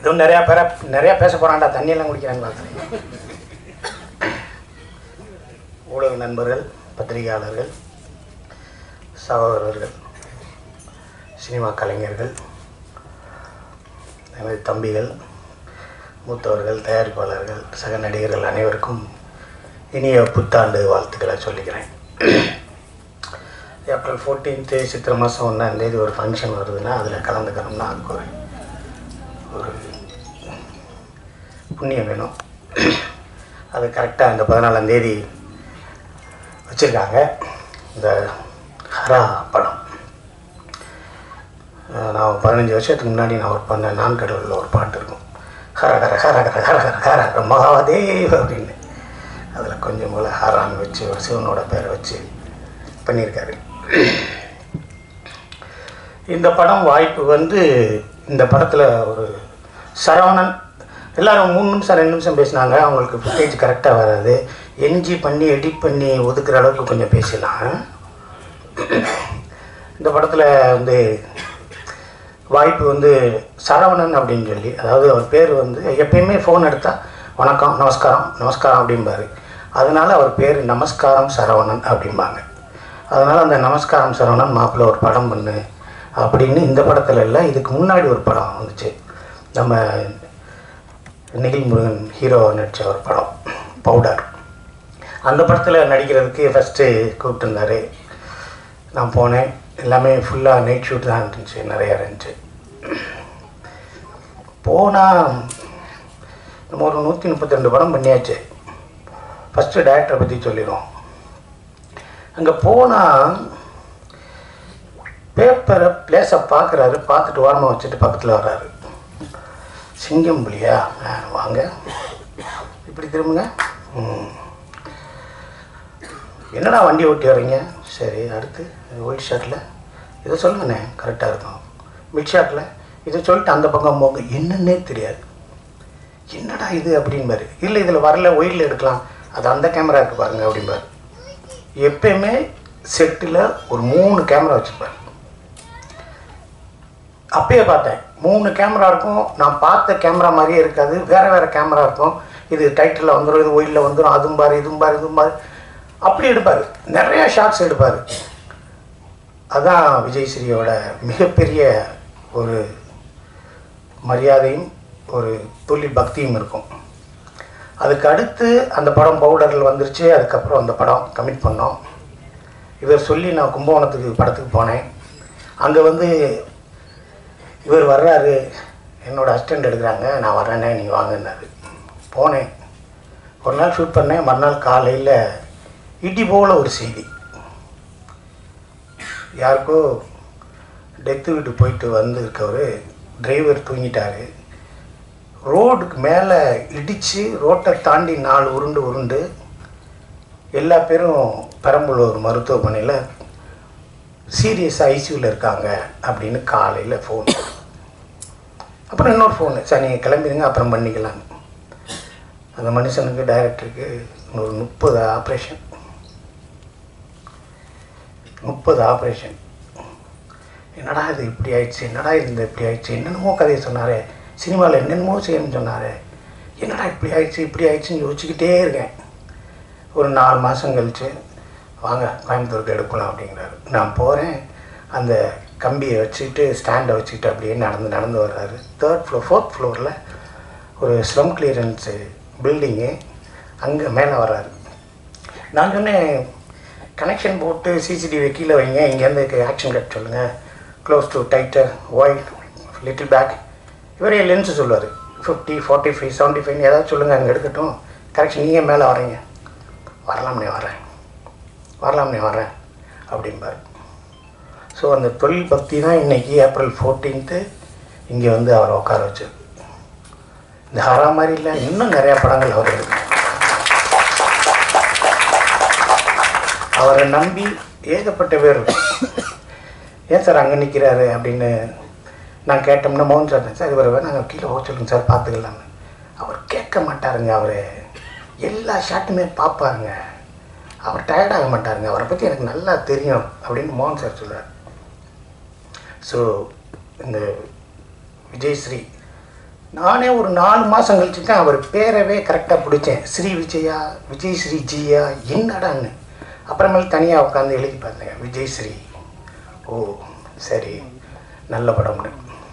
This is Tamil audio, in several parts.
இன்னும் நிறையா பேரை நிறையா பேச போகிறான்டா தண்ணியெல்லாம் குடிக்கிறாங்களா ஊடக நண்பர்கள் பத்திரிகையாளர்கள் சகோதரர்கள் சினிமா கலைஞர்கள் எனது தம்பிகள் மூத்தவர்கள் தயாரிப்பாளர்கள் சக நடிகர்கள் அனைவருக்கும் இனிய புத்தாண்டு வாழ்த்துக்களை சொல்லிக்கிறேன் ஏப்ரல் ஃபோர்டீன்த்து சித்திரை மாதம் ஒன்றாந்தேதி ஒரு ஃபங்க்ஷன் வருதுன்னா அதில் கலந்துக்கணும்னா அதுக்கு ஒரு ஒரு புண்ணியம் வேணும் அது கரெக்டாக அந்த பதினாலாந்தேதி வச்சுருக்காங்க இந்த ஹரா படம் அஹ் நான் பதினஞ்சு வருஷத்துக்கு முன்னாடி நான் ஒர்க் பண்ண நான் கடவுளில் ஒரு பாட்டு இருக்கும் ஹர ஹர ஹர ஹர ஹர ஹர ஹர ஹர மகாதேவ் அப்படின்னு அதில் கொஞ்சம் போல் ஹரான் வச்சு ஒரு சிவனோட பேரை வச்சு பண்ணியிருக்காரு இந்த படம் வாய்ப்பு வந்து இந்த படத்தில் ஒரு சரவணன் எல்லாரும் மூணு நிமிஷம் ரெண்டு நிமிஷம் பேசினாங்க அவங்களுக்கு ஃபுட்டேஜ் கரெக்டாக வராது என்ஜி பண்ணி எடிட் பண்ணி ஒதுக்குற அளவுக்கு கொஞ்சம் பேசலாம் இந்த படத்தில் வந்து வாய்ப்பு வந்து சரவணன் அப்படின்னு சொல்லி அதாவது அவர் பேர் வந்து எப்பயுமே ஃபோன் எடுத்தால் வணக்கம் நமஸ்காரம் நமஸ்காரம் அப்படிம்பாரு அதனால அவர் பேர் நமஸ்காரம் சரவணன் அப்படிம்பாங்க அதனால் அந்த நமஸ்காரம் சரவணன் மாப்பிள்ளை ஒரு படம் பண்ணு அப்படின்னு இந்த படத்தில் இல்லை இதுக்கு முன்னாடி ஒரு படம் வந்துச்சு நம்ம நிகில் முருகன் ஹீரோ நடித்த ஒரு படம் பவுடர் அந்த படத்தில் நடிக்கிறதுக்கு ஃபஸ்ட்டு கூப்பிட்டுருந்தாரு நான் போனேன் எல்லாமே ஃபுல்லாக நைட் ஷூட் தான் இருந்துச்சு நிறையா இருந்துச்சு போனால் நம்ம ஒரு நூற்றி முப்பத்தி ரெண்டு படம் பண்ணியாச்சு ஃபஸ்ட்டு டேரக்டரை பற்றி சொல்லிடுவோம் அங்கே போனால் பேப்பரை பிளேஸை பார்க்குறாரு பார்த்துட்டு ஓரமாக வச்சுட்டு பக்கத்தில் வர்றாரு சிங்கம் புலியா ஆ, வாங்க இப்படி திரும்புங்க ம். என்னடா வண்டி ஓட்டி வர்றீங்க சரி அடுத்து ஒயிட் ஷர்ட்டில் இதை சொல்லுங்கண்ணே கரெக்டாக இருக்கும் மிட் ஷர்ட்டில் இதை சொல்லிட்டு அந்த பக்கம் போங்க என்னன்னே தெரியாது என்னடா இது அப்படிம்பாரு இல்லை இதில் வரல ஒயிட்டில் எடுக்கலாம் அது அந்த கேமரா இருக்கு பாருங்க அப்படிம்பாரு எப்பயுமே செட்டில் ஒரு மூணு கேமரா வச்சுருப்பாரு அப்பயே பார்த்தேன் மூணு கேமரா இருக்கும் நான் பார்த்த கேமரா மாதிரியே இருக்காது வேறு வேறு கேமரா இருக்கும் இது டைட்டில் வந்துடும் இது ஒயிலில் வந்துடும் அதுவும் பாரு இதுவும் பாரு இதுவும் பாரு அப்படி எடுப்பார் நிறைய ஷார்ட்ஸ் எடுப்பார் அதான் விஜய் ஸ்ரீயோட மிகப்பெரிய ஒரு மரியாதையும் ஒரு துள்ளி பக்தியும் இருக்கும் அதுக்கு அடுத்து அந்த படம் பவுடரில் வந்துருச்சு அதுக்கப்புறம் அந்த படம் கமிட் பண்ணோம் இவர் சொல்லி நான் கும்பகோணத்துக்கு படத்துக்கு போனேன் அங்கே வந்து இவர் வர்றாரு என்னோட அசிஸ்டண்ட் எடுக்கிறாங்க நான் வரேனே நீங்கள் வாங்கினாரு போனேன் ஒரு நாள் ஷூட் பண்ணேன் மறுநாள் காலையில் இடி போல ஒரு செய்தி யாருக்கோ டெத்து வீட்டு போயிட்டு வந்திருக்கவர் டிரைவர் தூங்கிட்டாரு ரோடுக்கு மேலே இடித்து ரோட்டை தாண்டி நாலு உருண்டு உருண்டு எல்லா பேரும் பெரம்பலூர் மருத்துவமனையில் சீரியஸாக ஐசியூவில் இருக்காங்க அப்படின்னு காலையில் ஃபோன் அப்புறம் இன்னொரு ஃபோனு சரி நீங்கள் கிளம்பிடுங்க அப்புறம் பண்ணிக்கலாம் அந்த மனுஷனுக்கு டைரக்டருக்கு ஒரு முப்பது ஆப்ரேஷன் முப்பது ஆப்ரேஷன் என்னடா இது இப்படி ஆயிடுச்சு என்னடா இது இந்த இப்படி ஆயிடுச்சு என்னென்னமோ கதையை சொன்னாரே சினிமாவில் என்னென்னமோ செய்யணும்னு சொன்னாரே என்னடா இப்படி ஆயிடுச்சு இப்படி ஆயிடுச்சுன்னு யோசிச்சுக்கிட்டே இருக்கேன் ஒரு நாலு மாதம் கழிச்சு வாங்க கோயம்புத்தூருக்கு எடுக்கலாம் அப்படிங்கிறாரு நான் போகிறேன் அந்த கம்பியை வச்சுக்கிட்டு ஸ்டாண்டை வச்சுக்கிட்டு அப்படியே நடந்து நடந்து வர்றாரு தேர்ட் ஃப்ளோர் ஃபோர்த் ஃப்ளோரில் ஒரு ஸ்லம் கிளியரன்ஸு பில்டிங்கு அங்கே மேலே வர்றாரு நான் சொன்னேன் கனெக்ஷன் போட்டு சிசிடிவி கீழே வைங்க இங்கேருந்து ஆக்ஷன் கட் சொல்லுங்கள் close to tighter wide little back இவரே லென்ஸு சொல்லுவார் fifty forty five seventy five ஏதாவது சொல்லுங்கள் அங்கே எடுக்கட்டும் கரெக்ஷன் நீங்கள் மேலே வரீங்க வரலாம்னே வரேன் வரலாம்னே வரேன் அப்படிம்பார் ஸோ அந்த தொழில் பக்தி தான் இன்றைக்கி ஏப்ரல் ஃபோர்டீன்த்து இங்கே வந்து அவரை உட்கார வச்சது இந்த ஹரா மாதிரி இல்லை இன்னும் நிறையா படங்கள் அவர் இருக்கு அவரை நம்பி ஏகப்பட்ட பேர் இருக்கும். ஏன் சார் அங்கே நிற்கிறாரு அப்படின்னு நான் கேட்டோம்னா மோகன் சார் சார் இவரை நாங்கள் கீழே போக சொல்லுங்க சார் பார்த்துக்கலான்னு அவர் கேட்க மாட்டாருங்க அவர் எல்லா ஷாட்டுமே பார்ப்பாருங்க அவர் டயர்டாக மாட்டாருங்க அவரை பற்றி எனக்கு நல்லா தெரியும் அப்படின்னு மோகன் சார் சொல்கிறார் ஸோ இந்த விஜய்ஸ்ரீ நானே ஒரு நாலு மாதம் கழிச்சு தான் அவர் பேரவே கரெக்டாக பிடிச்சேன் ஸ்ரீ விஜயா விஜய் ஸ்ரீ ஜியா என்னடான்னு அப்புறமேல் தனியாக உட்காந்து எழுதி பார்த்தேன் விஜய் ஸ்ரீ ஓ சரி நல்ல படம்னு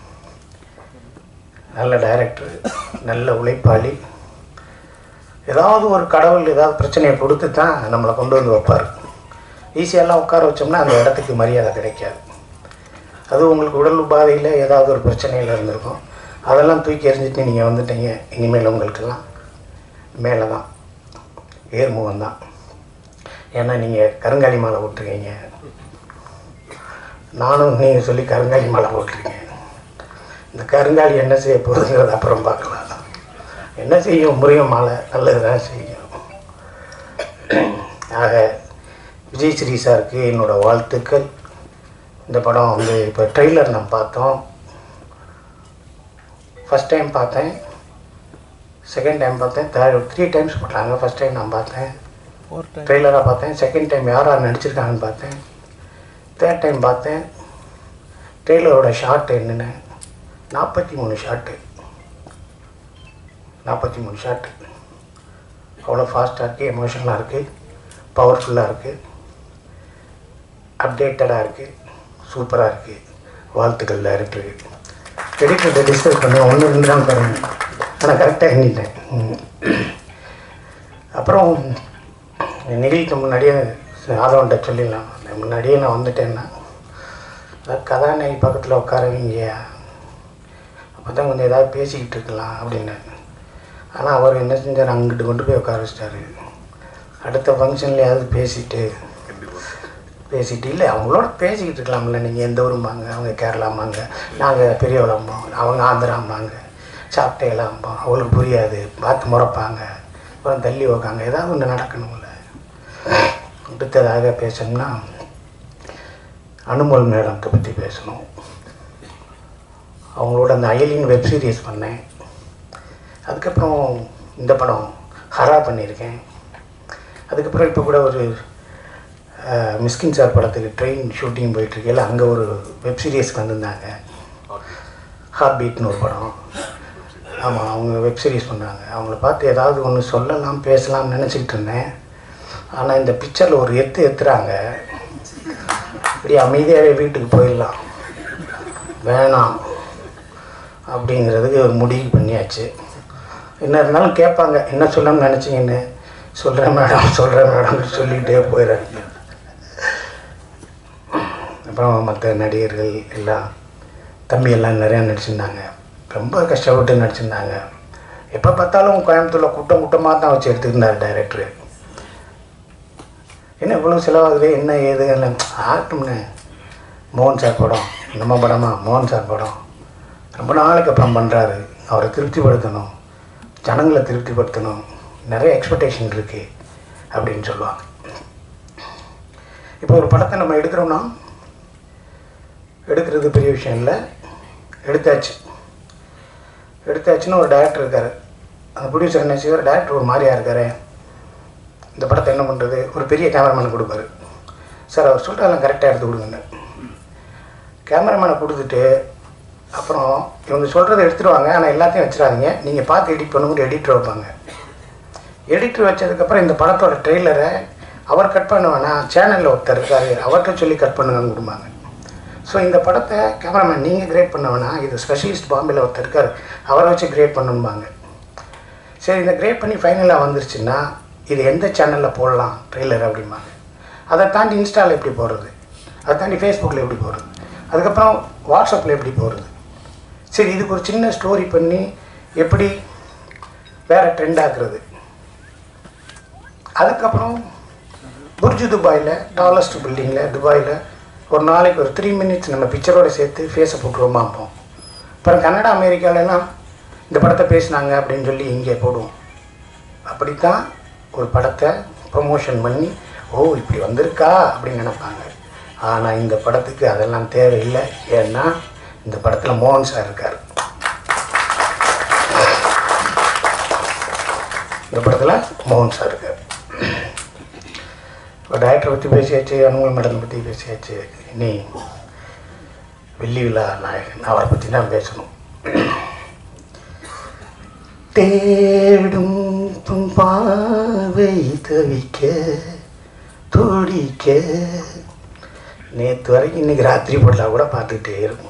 நல்ல டைரக்டர் நல்ல உழைப்பாளி ஏதாவது ஒரு கடவுள் ஏதாவது பிரச்சனையை கொடுத்து தான் நம்மளை கொண்டு வந்து வைப்பார் ஈஸியெல்லாம் உட்கார வச்சோம்னா அந்த இடத்துக்கு மரியாதை கிடைக்காது அது உங்களுக்கு உடல் உபாதையில் ஏதாவது ஒரு பிரச்சனையில் இருந்திருக்கும் அதெல்லாம் தூக்கி எறிஞ்சிட்டு நீங்கள் வந்துட்டீங்க இனிமேல் உங்களுக்கெல்லாம் மேலே தான் ஏர்முகம் தான் ஏன்னா நீங்கள் கருங்காலி மாலை விட்டுருக்கீங்க நானும் நீங்கள் சொல்லி கருங்காலி மாலை போட்டிருக்கேன் இந்த கருங்காலி என்ன செய்ய போகுதுங்கிறது அப்புறம் பார்க்கலாம் என்ன செய்யும் முருகன் மாலை நல்லது தான் செய்யும் ஆக விஜய் ஸ்ரீ சாருக்கு என்னோட வாழ்த்துக்கள் இந்த படம் வந்து இப்போ ட்ரெய்லர் நான் பார்த்தோம் ஃபஸ்ட் டைம் பார்த்தேன் செகண்ட் டைம் பார்த்தேன் தேர்ட் த்ரீ டைம்ஸ் போட்டாங்க ஃபஸ்ட் டைம் நான் பார்த்தேன் ட்ரெய்லராக பார்த்தேன் செகண்ட் டைம் யார் யார் நடிச்சிருக்காங்கன்னு பார்த்தேன் தேர்ட் டைம் பார்த்தேன் ட்ரெய்லரோட ஷார்ட் என்னென்ன நாற்பத்தி மூணு ஷாட்டு நாற்பத்தி மூணு ஷாட்டு அவ்வளோ ஃபாஸ்ட்டாக இருக்குது எமோஷனலாக இருக்குது பவர்ஃபுல்லாக இருக்குது அப்டேட்டடாக இருக்குது சூப்பராக இருக்குது வாழ்த்துக்கள் டேரக்டருக்கு எடிட்டர்கிட்ட டிஸ்கஸ் பண்ணேன் ஒன்று ரெண்டு தான் பாருங்க ஆனால் கரெக்டாக எண்ணிட்டேன் ம். அப்புறம் நிகழ்ச்சிக்கு முன்னாடியே ஆதவன்கிட்ட சொல்லிடலாம் முன்னாடியே நான் வந்துட்டேன்னா அதாவது கதாநாயகி பக்கத்தில் உட்காரவீங்கயா அப்போ தான் கொஞ்சம் ஏதாவது பேசிக்கிட்டு இருக்கலாம் அப்படின்னு ஆனால் அவர் என்ன செஞ்சார் அங்கிட்டு கொண்டு போய் உட்கார வச்சிட்டாரு அடுத்த ஃபங்க்ஷன்லையாவது பேசிட்டு பேசிட்டு இல்லை அவங்களோட பேசிக்கிட்டு இருக்கலாம்ல நீங்கள் எந்த ஊரும்பாங்க அவங்க கேரளாம்பாங்க நாங்கள் பெரியவளம்போம் அவங்க ஆந்திராம்பாங்க சாப்பிட்டேலாம்போம் அவங்களுக்கு புரியாது பார்த்து முறைப்பாங்க அப்புறம் தள்ளி வைக்காங்க ஏதாவது ஒன்று நடக்கணும்ல அடுத்ததாக பேசணும்னா அனுமோல் மேடம்க்கு பற்றி பேசணும் அவங்களோட அந்த அயலின் வெப் சீரிஸ் பண்ணேன் அதுக்கப்புறம் இந்த படம் ஹரா பண்ணியிருக்கேன் அதுக்கப்புறம் இப்போ கூட ஒரு அஹ், மிஸ்கின் சார் படத்துக்கு ட்ரெயின் ஷூட்டிங் போயிட்டுருக்கையில் அங்கே ஒரு வெப் சீரிஸ்க்கு வந்திருந்தாங்க ஹார்ட் பீட்னு ஒரு படம் ஆமாம் அவங்க வெப் சீரிஸ் பண்ணாங்க அவங்கள பார்த்து ஏதாவது ஒன்று சொல்லலாம் பேசலாம்னு நினச்சிக்கிட்டு இருந்தேன் ஆனால் இந்த பிக்சரில் ஒரு எத்து எத்துறாங்க இப்படி அமைதியாகவே வீட்டுக்கு போயிடலாம் வேணாம் அப்படிங்கிறதுக்கு ஒரு முடிவு பண்ணியாச்சு என்ன இருந்தாலும் கேட்பாங்க என்ன சொல்லணும்னு நினச்சிங்கன்னு சொல்கிறேன் மேடம் சொல்கிறேன் மேடம் சொல்லிகிட்டே போயிடுறேன் அப்புறம் மற்ற நடிகர்கள் எல்லாம் தம்பி எல்லாம் நிறையா நடிச்சிருந்தாங்க ரொம்ப கஷ்டப்பட்டு நடிச்சிருந்தாங்க எப்போ பார்த்தாலும் கோயம்புத்தூரில் கூட்டம் கூட்டமாக தான் வச்சு எடுத்துருந்தார் டைரக்டரு என்ன இவ்வளோ செலவாகுது என்ன ஏது எல்லாம் ஆகட்டும்னு மோகன் சார் படம் நம்ம படமா மோகன் சார் படம் ரொம்ப நாளைக்கு அப்புறம் பண்ணுறாரு அவரை திருப்திப்படுத்தணும் ஜனங்களை திருப்திப்படுத்தணும் நிறைய எக்ஸ்பெக்டேஷன் இருக்குது அப்படின்னு சொல்லுவாங்க இப்போ ஒரு படத்தை நம்ம எடுக்கிறோம்னா எடுக்கிறது பெரிய விஷயம் இல்லை எடுத்தாச்சு எடுத்தாச்சுன்னு ஒரு டேரக்டர் இருக்கார் அந்த ப்ரொடியூசர் என்ன செய்வார் டேரக்டர் ஒரு மாதிரியா இருக்காரு இந்த படத்தை என்ன பண்ணுறது ஒரு பெரிய கேமராமேன் கொடுப்பாரு சார் அவர் சொல்கிறதெல்லாம் கரெக்டாக எடுத்து கொடுங்கன்னு கேமராமேனை கொடுத்துட்டு அப்புறம் இவங்க சொல்கிறத எடுத்துருவாங்க ஆனால் எல்லாத்தையும் வச்சிடாதீங்க நீங்கள் பார்த்து எடிட் பண்ணும்போது எடிட்டர் வைப்பாங்க எடிட்டர் வச்சதுக்கப்புறம் இந்த படத்தோட ட்ரெய்லரை அவர் கட் பண்ண வேணாம் சேனலில் ஒருத்தர் இருக்காரு அவர்கிட்ட சொல்லி கட் பண்ணுங்கன்னு கொடுப்பாங்க ஸோ இந்த படத்தை கேமராமேன் நீங்கள் கிரேட் பண்ண வேணாம் இது ஸ்பெஷலிஸ்ட் பாம்பேல ஒருத்தர் இருக்கார் அவரை வச்சு கிரேட் பண்ணணும்பாங்க சரி இந்த கிரேட் பண்ணி ஃபைனலாக வந்துருச்சுன்னா இது எந்த சேனலில் போடலாம் ட்ரெய்லர் அப்படிம்பாங்க அதை தாண்டி இன்ஸ்டாவில் எப்படி போடுறது அதை தாண்டி ஃபேஸ்புக்கில் எப்படி போடுறது அதுக்கப்புறம் வாட்ஸ்அப்பில் எப்படி போடுறது சரி இதுக்கு ஒரு சின்ன ஸ்டோரி பண்ணி எப்படி வேறு ட்ரெண்ட் ஆக்குறது அதுக்கப்புறம் புர்ஜு துபாயில் டாலஸ்ட் பில்டிங்கில் துபாயில் ஒரு நாளைக்கு ஒரு த்ரீ மினிட்ஸ் நம்ம பிக்சரோட சேர்த்து ஃபேஸை போட்டுருவோமா அப்போ அப்புறம் கன்னடா அமெரிக்காலலாம் இந்த படத்தை பேசினாங்க அப்படின்னு சொல்லி இங்கே போடுவோம் அப்படித்தான் ஒரு படத்தை ப்ரொமோஷன் பண்ணி ஓ இப்படி வந்திருக்கா அப்படின்னு நினைப்பாங்க ஆனால் இந்த படத்துக்கு அதெல்லாம் தேவையில்லை ஏன்னா இந்த படத்தில் மோகன் சார் இருக்கார் இந்த படத்தில் மோகன் சார் இருக்கார் இப்போ டைரக்டரை பற்றி பேசியாச்சு அனுமல் மேடம் பற்றி பேசியாச்சு இனி வெள்ளி விழா நாயகன் அவரை பற்றி தான் பேசணும் தேடும் உன் பார்வை தவிக்க துடிக்க நேற்று வரைக்கும் இன்னைக்கு ராத்திரி போட்டா கூட பார்த்துக்கிட்டே இருக்கும்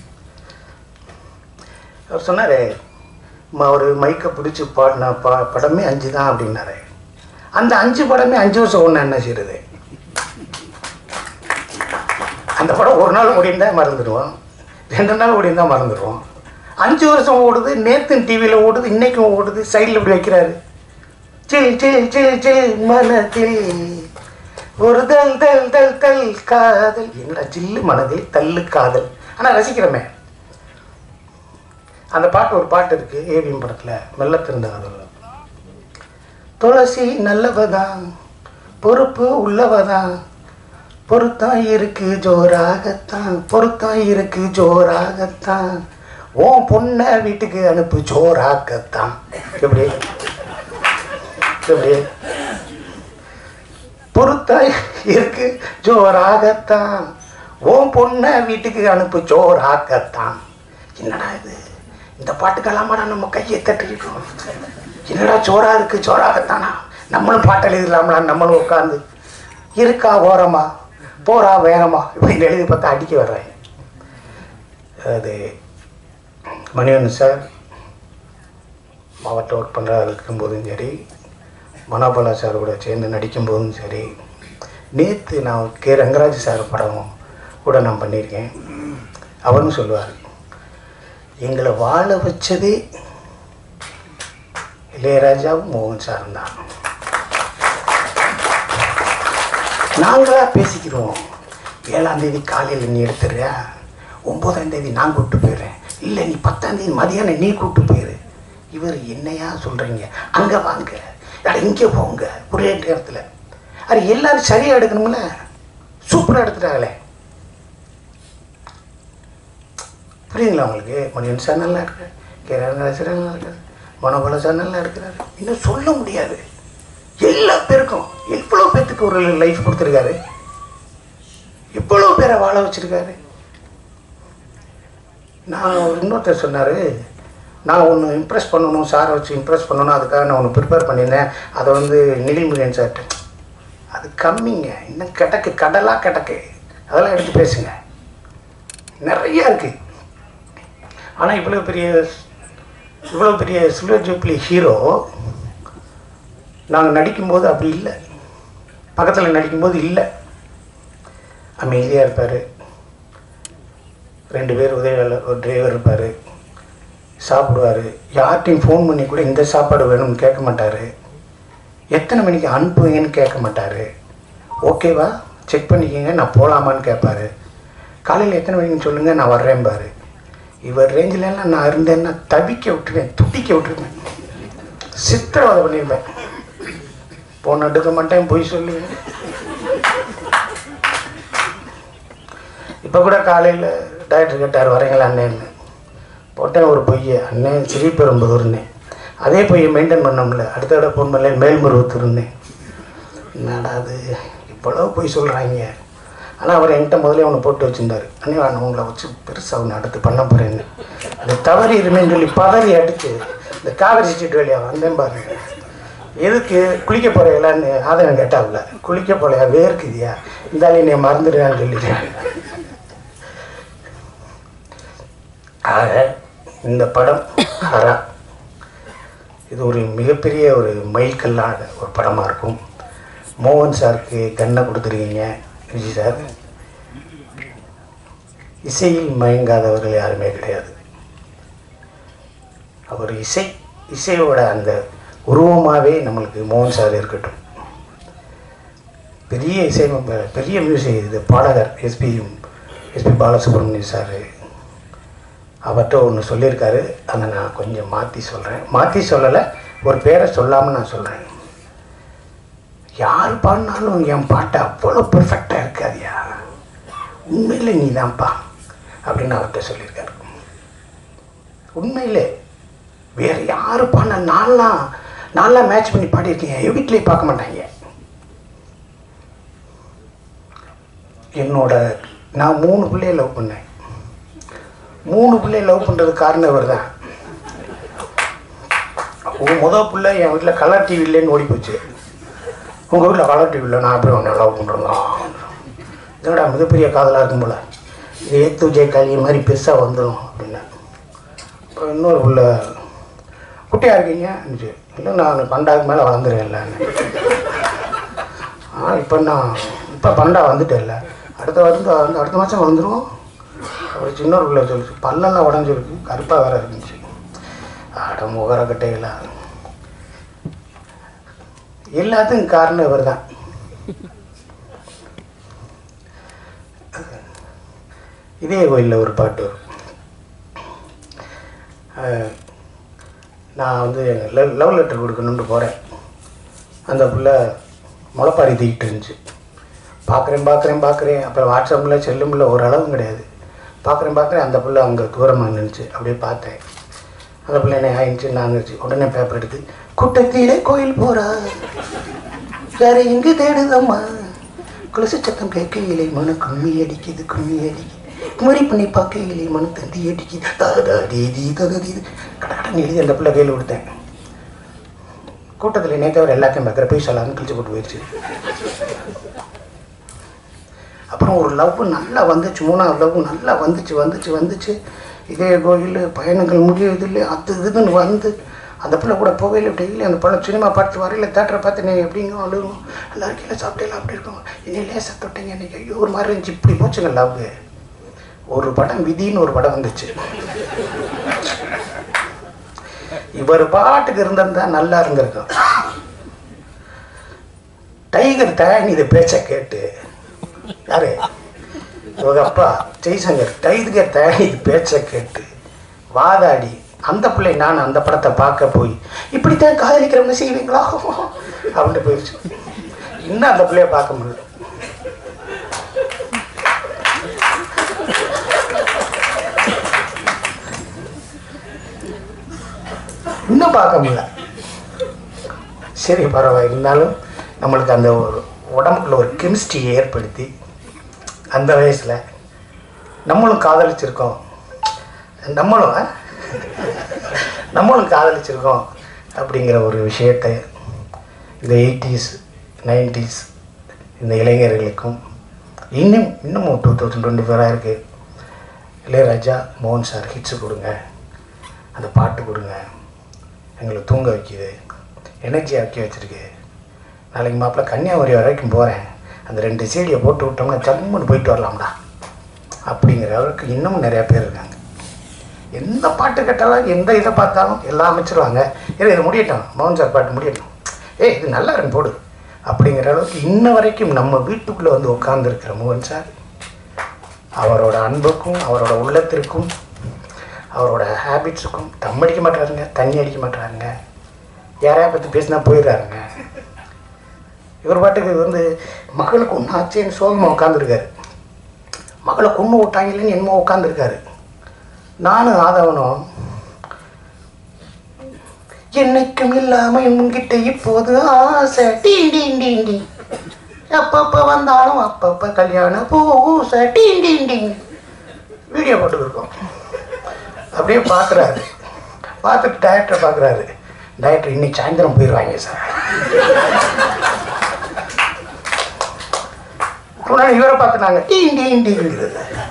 அவர் சொன்னார் ஒரு மைக்கை பிடிச்சி பாடின பா படமே அஞ்சு தான் அப்படின்னாரு அந்த அஞ்சு படமே அஞ்சு வருஷம் ஒன்று என்ன செய்யுது அந்த படம் ஒரு நாள் ஓடிந்தா மறந்துடுவோம் ரெண்டு நாள் ஓடிந்தா மறந்துடுவோம் அஞ்சு வருஷம் ஓடுது நேத்து டிவியில் ஓடுது இன்னைக்கும் ஓடுது சைடில் இப்படி வைக்கிறாரு சில் சில் சில் சில் மனதில் ஒரு தல் தல் தல் தல் காதல் என்னடா சில்லு மனதில் தள்ளு காதல் ஆனால் ரசிக்கிறோமே அந்த பாட்டு ஒரு பாட்டு இருக்கு ஏவிஎம் படத்தில் மெல்ல திருந்த காதல் துளசி நல்லவதான் பொறுப்பு உள்ளவதான் பொருத்தம் இருக்கு ஜோராகத்தான் பொருத்தம் இருக்கு ஜோராகத்தான் உன் பொண்ணை வீட்டுக்கு அனுப்பு ஜோராகத்தான் எப்படி எப்படி பொருத்தம் இருக்கு ஜோராகத்தான் உன் பொண்ணை வீட்டுக்கு அனுப்பு ஜோராகத்தான் என்னடா இது இந்த பாட்டுக்கெல்லாமாடா நம்ம கையை தட்டிக்கிட்டோம் என்னடா ஜோரா இருக்கு ஜோராகத்தானா நம்மளும் பாட்டு எழுதிடலாம்ல நம்மளும் உட்காந்து இருக்கா ஓரமா போறா வேகமா இப்படின்னு எழுதி பார்த்தா அடிக்க வர்றேன் அது மணிவன் சார் மாவட்ட ஒர்க் பண்ணுறா இருக்கும்போதும் சரி மனோபலா சார் கூட சேர்ந்து நடிக்கும்போதும் சரி நேற்று நான் கே ரங்கராஜ் சார் படம் கூட நான் பண்ணியிருக்கேன் அவரும் சொல்லுவார் எங்களை வாழ வச்சதே இளையராஜாவும் மோகன் சாரும் தான் நாங்களாக பேசிக்கிறோம் ஏழாம் தேதி காலையில் நீ எடுத்துறியா ஒன்பதாம் தேதி நான் கூப்பிட்டு போயிடுறேன் இல்லை நீ பத்தாம் தேதி மதியானம் நீ கூப்பிட்டு போயிரு இவர் என்னையா சொல்கிறீங்க அங்கே வாங்க அட இங்கே போங்க ஒரே நேரத்தில் அது எல்லாரும் சரியாக எடுக்கணும்ல சூப்பராக எடுத்துட்டாங்களே புரியுங்களா உங்களுக்கு மணியன் சார் நல்லா இருக்கு கேரளா சார் நல்லா இருக்காரு மனோபல சார் நல்லா இருக்கிறாரு இன்னும் சொல்ல முடியாது எல்லா பேருக்கும் எவ்வளோ பேர்த்துக்கு ஒரு லைஃப் கொடுத்துருக்காரு எவ்வளோ பேரை வாழ வச்சிருக்காரு நான் ஒரு இன்னொருத்தர் சொன்னார் நான் ஒன்று இம்ப்ரெஸ் பண்ணணும் சாரை வச்சு இம்ப்ரெஸ் பண்ணணும் அதுக்காக நான் ஒன்று ப்ரிப்பேர் பண்ணியிருந்தேன் அதை வந்து நிகில்முரியன் சார்ட்ட அது கம்மிங்க இன்னும் கிடக்கு கடலாக கிடக்கு அதெல்லாம் எடுத்து பேசுங்க நிறையா இருக்குது ஆனால் இவ்வளோ பெரிய இவ்வளோ பெரிய சில்வர் ஜூப்ளி ஹீரோ நாங்கள் நடிக்கும்போது அப்படி இல்லை பக்கத்தில் நடிக்கும்போது இல்லை அமைதியாக இருப்பார் ரெண்டு பேர் உதவியாளர் ஒரு டிரைவர் இருப்பார் சாப்பிடுவார் யார்கிட்டையும் ஃபோன் பண்ணி கூட இந்த சாப்பாடு வேணும்னு கேட்க மாட்டார் எத்தனை மணிக்கு அனுப்புவீங்கன்னு கேட்க மாட்டார் ஓகேவா செக் பண்ணிக்கோங்க நான் போகலாமான்னு கேட்பாரு காலையில் எத்தனை மணிக்குன்னு சொல்லுங்கள் நான் வர்றேன்பாரு இவர் ரேஞ்சிலலாம் நான் இருந்தேன்னா தவிக்க விட்டுருவேன் துடிக்க விட்டுருவேன் சித்திரவதை பண்ணியிருப்பேன் போன் எடுக்க மாட்டேன் பொய் சொல்லுவேன் இப்போ கூட காலையில் டாக்டர் கேட்டார் வரீங்களா அண்ணேன்னு போட்டேன் ஒரு பொய்யை அண்ணன் ஸ்ரீபெரும்புதூர்னே அதே பொய்யை மெயின்டைன் பண்ணோம்ல அடுத்த தடவை ஃபோன் பண்ணல மேல்மருவத்தூர்னே என்னடா அது இவ்வளோ பொய் சொல்கிறாங்க ஆனால் அவர் என்கிட்ட முதல்ல ஒன்று போட்டு வச்சுருந்தார் அண்ணே நான் உங்களை வச்சு பெருசாக ஒன்று அடுத்து பண்ண போகிறேன்னு அது தவறி இருமேன்னு சொல்லி பதறி அடித்து இந்த காவிரி ஸ்ட்ரீட் வழியா வந்தேன் பாருங்க எதுக்கு குளிக்க போகிறீங்களான்னு ஆதவன் கேட்டாவில்ல குளிக்க போலையா வேர்க்குதியா இருந்தாலும் நீ மறந்துடுவேன்னு சொல்லிட்டேன் ஆக இந்த படம் ஹரா இது ஒரு மிகப்பெரிய ஒரு மைல்கல்லான ஒரு படமாக இருக்கும் மோகன் சாருக்கு கண்ணை கொடுத்துருக்கீங்க விஜய் சார் இசையில் மயங்காதவர்கள் யாருமே கிடையாது அவர் இசை இசையோட அந்த உருவமாகவே நம்மளுக்கு மோகன் சார் இருக்கட்டும் பெரிய இசை பெரிய மியூசிக் இது பாடகர் எஸ்பி எஸ்பி பாலசுப்ரமணியம் சார் அவர்கிட்ட ஒன்று சொல்லியிருக்காரு அதை நான் கொஞ்சம் மாற்றி சொல்கிறேன் மாற்றி சொல்லலை ஒரு பேரை சொல்லாமல் நான் சொல்கிறேன் யார் பாடினாலும் என் பாட்டு அவ்வளோ பெர்ஃபெக்டாக இருக்காதியா உண்மையிலே நீ தான்ப்பா அப்படின்னு அவர்கிட்ட சொல்லியிருக்காரு உண்மையிலே வேறு யார் பாடின நான்லாம் நான்லாம் மேட்ச் பண்ணி பாடியிருக்கேன் என் வீட்டிலே பார்க்க மாட்டாங்க என்னோட நான் மூணு பிள்ளைய லவ் பண்ணேன் மூணு பிள்ளைய லவ் பண்ணுறதுக்கு காரணம் இவர் தான் உங்கள் முத பிள்ளை என் வீட்டில் கலர் டிவி இல்லைன்னு ஓடி போச்சு உங்கள் வீட்டில் கலர் டிவி இல்லை நான் எப்படி ஒன்று லவ் பண்ணுறோம் இதோட மிகப்பெரிய காதலாக இருக்கும் போல இது ஏத்து விஜய் காளி மாதிரி பெருசாக வந்துடும் அப்படின்னு அப்புறம் இன்னொரு புள்ள குட்டியாக இருக்கீங்க இருந்துச்சு இல்லை நான் பண்டாக்கு மேலே வளர்ந்துருவேன்ல ஆ இப்போ நான் இப்போ பண்டா வந்துட்டேன்ல அடுத்த வந்து வந்து அடுத்த மாதம் வந்துடும் அப்புறம் சின்ன ஒரு பிள்ளை சொல்லிச்சு பல்லெல்லாம் உடஞ்சிருக்கு கருப்பாக வேற இருந்துச்சு அட முகர கட்டைகளா எல்லாத்துக்கும் காரணம் இவர் தான் இதே கோயிலில் ஒரு பாட்டு வரும் அஹ், நான் வந்து லவ் லவ் லெட்டர் கொடுக்கணுன்ட்டு போகிறேன் அந்த புள்ள முளைப்பாரி தூக்கிட்டு இருந்துச்சு பார்க்குறேன் பார்க்குறேன் பார்க்குறேன் அப்புறம் வாட்ஸ்அப்பில் செல்லுமில்ல ஒரு அளவும் கிடையாது பார்க்குறேன் பார்க்குறேன் அந்த புள்ள அங்கே தூரமாக நின்றுச்சு அப்படியே பார்த்தேன் அந்த பிள்ளை என்ன ஆயிடுச்சு நான் இருந்துச்சு உடனே பேப்பர் எடுத்து கூட்டத்திலே கோயில் போகிறா வேற எங்கே தேடுதம்மா குலசு சத்தம் கேட்கையிலே மன கும்மி அடிக்குது கும்மி அடிக்குது குமரி பண்ணி பார்க்கையிலே மன தந்தி அடிக்குது தகதா தீதி தகதி கட கடன்னு எழுதி அந்த பிள்ளை கையில் கொடுத்தேன் கூட்டத்தில் நேற்று அவர் எல்லாத்தையும் பார்க்குற போய் சொல்லாமல் கிழிச்சு போட்டு போயிடுச்சு அப்புறம் ஒரு லவ் நல்லா வந்துச்சு மூணாவது லவ் நல்லா வந்துச்சு வந்துச்சு வந்துச்சு இதே கோயில் பயணங்கள் முடியறதில்லை அது இதுன்னு வந்து அந்த பிள்ளை கூட போகையில் டெய்லி அந்த படம் சினிமா பார்த்து வரையில தேட்டரை பார்த்து நீ எப்படிங்க அழுகும் எல்லாரும் கீழே சாப்பிட்டேலாம் அப்படி இருக்கும் இன்னும் லேசாக தொட்டீங்க இன்னைக்கு ஐயோ ஒரு மாதிரி இருந்துச்சு இப்படி போச்சுங்க லவ் ஒரு படம் விதின்னு ஒரு படம் வந்துச்சு இவர் பாட்டுக்கு இருந்திருந்தா நல்லா இருந்திருக்கும் டைகர் தயானி இதை பேச்ச கேட்டு யாரு இவங்க அப்பா ஜெய்சங்கர் டைகர் தயானி இது பேச்ச கேட்டு வாதாடி அந்த பிள்ளை நான் அந்த படத்தை பார்க்க போய் இப்படித்தான் காதலிக்கிறவங்க செய்வீங்களா அப்படின்ட்டு போயிடுச்சு இன்னும் அந்த பிள்ளைய பார்க்க முடியல இன்னும் பார்க்க முடியல சரி பரவாயில்ல இருந்தாலும் நம்மளுக்கு அந்த ஒரு உடம்புக்குள்ள ஒரு கெமிஸ்ட்ரி ஏற்படுத்தி அந்த வயசில் நம்மளும் காதலிச்சிருக்கோம் நம்மளும் ஆ? நம்மளும் காதலிச்சிருக்கோம் அப்படிங்கிற ஒரு விஷயத்தை இந்த எயிட்டிஸ் நைன்டிஸ் இந்த இளைஞர்களுக்கும் இன்னும் இன்னமும் டூ தௌசண்ட் டுவெண்ட்டி ஃபோராக இருக்குது இளையராஜா மோகன் சார் ஹிட்ஸு கொடுங்க அந்த பாட்டு கொடுங்க எங்களை தூங்க வைக்குது எனர்ஜி ஆக்கி வச்சிருக்கு நாளைக்கு மாப்பிள்ள கன்னியாகுமரி வரைக்கும் போகிறேன் அந்த ரெண்டு சீடியை போட்டு விட்டோம்னா ஜம்முன்னு போயிட்டு வரலாம்டா அப்படிங்கிற அளவுக்கு இன்னமும் நிறையா பேர் இருக்காங்க எந்த பாட்டு கேட்டாலும் எந்த இதை பார்த்தாலும் எல்லாம் அமைச்சிருவாங்க ஏன்னா இது முடியட்டும் மோகன் சார் பாட்டு முடியட்டும் ஏய் இது நல்லா இருக்கு போடு அப்படிங்கிற அளவுக்கு இன்ன வரைக்கும் நம்ம வீட்டுக்குள்ளே வந்து உட்கார்ந்துருக்கிற மோகன் சார் அவரோட அன்புக்கும் அவரோட உள்ளத்திற்கும் அவரோட ஹேபிட்ஸுக்கும் தம் அடிக்க மாட்டாருங்க தண்ணி அடிக்க மாட்டாருங்க யாரையா பற்றி பேசினா போயிடுறாருங்க இவர் பாட்டுக்கு வந்து மகளுக்கு ஒன்று ஆச்சேன்னு சோகமாக உட்காந்துருக்காரு மகளை கொண்டு விட்டாங்களேன்னு என்னமோ உட்காந்துருக்காரு நானும் ஆதவனும் என்னைக்கும் இல்லாம உங்ககிட்ட இப்போது ஆசை டீ டீ டீ டீ அப்பப்ப வந்தாலும் அப்பப்ப கல்யாண பூசை டீ டீ டீ வீடியோ போட்டுருக்கோம் அப்படியே பார்க்குறாரு பார்த்துட்டு டேரக்டரை பார்க்குறாரு டேரக்டர் இன்னைக்கு சாயந்தரம் போயிடுவாங்க சார் முன்னாடி இவரை பார்த்து நாங்கள் டீ டீ டீங்கிறது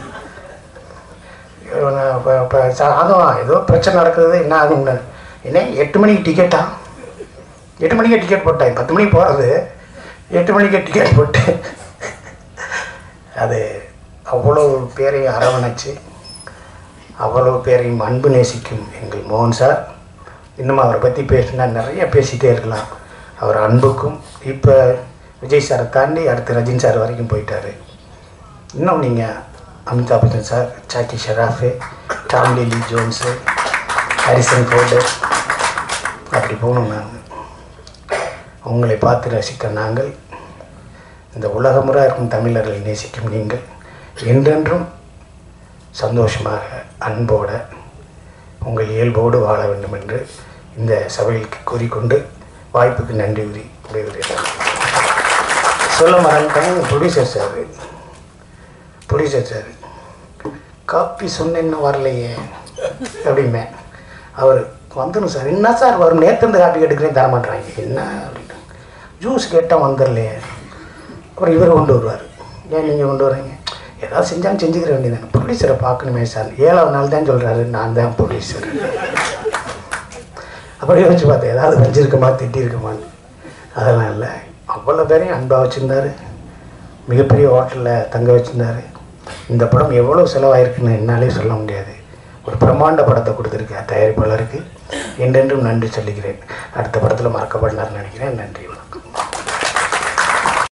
அதுவும் ஏதோ பிரச்சனை நடக்குது என்ன ஆகும்னு என்ன எட்டு மணிக்கு டிக்கெட்டா எட்டு மணிக்கே டிக்கெட் போட்டேன் பத்து மணிக்கு போகிறது எட்டு மணிக்கே டிக்கெட் போட்டு அது அவ்வளோ பேரையும் அரவணைச்சு அவ்வளோ பேரையும் அன்பு நேசிக்கும் எங்கள் மோகன் சார் இன்னும் அவரை பற்றி பேசினா நிறைய பேசிகிட்டே இருக்கலாம் அவர் அன்புக்கும் இப்போ விஜய் சாரை தாண்டி அடுத்து ரஜினி சார் வரைக்கும் போயிட்டாரு இன்னும் நீங்கள் Amitabh Bachchan sir Jackie Shroff Tommy Lee Jones Harrison Ford அப்படி போகணும் நாங்கள் உங்களை பார்த்து ரசிக்க நாங்கள் இந்த உலகமுறை இருக்கும் தமிழர்களை நேசிக்கும் நீங்கள் என்றென்றும் சந்தோஷமாக அன்போட உங்கள் இயல்போடு வாழ வேண்டும் என்று இந்த சபையில் கூறிக்கொண்டு வாய்ப்புக்கு நன்றி கூறி விடைபெறுகிறேன் சொல்ல மறந்துட்டாங்க ப்ரொடியூசர் சார் ப்ரொடியூசர் சார் காப்பி சொன்னேன்னு வரலையே அப்படிமே அவர் வந்துடும் சார் என்ன சார் வரும் நேற்று இந்த காப்பி எடுக்கிறேன் தர மாட்டேறாங்க என்ன அப்படின்ட்டு ஜூஸ் கேட்டால் வந்துடலையே அப்புறம் இவர் கொண்டு வருவார் ஏன் நீங்கள் கொண்டு வர்றீங்க ஏதாவது செஞ்சாலும் செஞ்சுக்கிற வேண்டியதானே ப்ரொடியூசரை பார்க்கணுமே சார் ஏழாவது நாள் தான் சொல்கிறாரு நான் தான் ப்ரொடியூசர் அப்புறம் யோசிச்சு பார்த்தேன் ஏதாவது வஞ்சிருக்குமா திட்டிருக்குமான்னு அதெல்லாம் இல்லை அவ்வளோ பேரையும் அன்பாக வச்சுருந்தாரு மிகப்பெரிய ஹோட்டலில் தங்க வச்சுருந்தாரு இந்த படம் எவ்வளோ செலவாயிருக்குன்னு என்னாலே சொல்ல முடியாது ஒரு பிரம்மாண்ட படத்தை கொடுத்துருக்க தயாரிப்பாளருக்கு என்றென்றும் நன்றி சொல்லிக்கிறேன் அடுத்த படத்தில் மறக்கப்படலாம்னு நினைக்கிறேன் நன்றி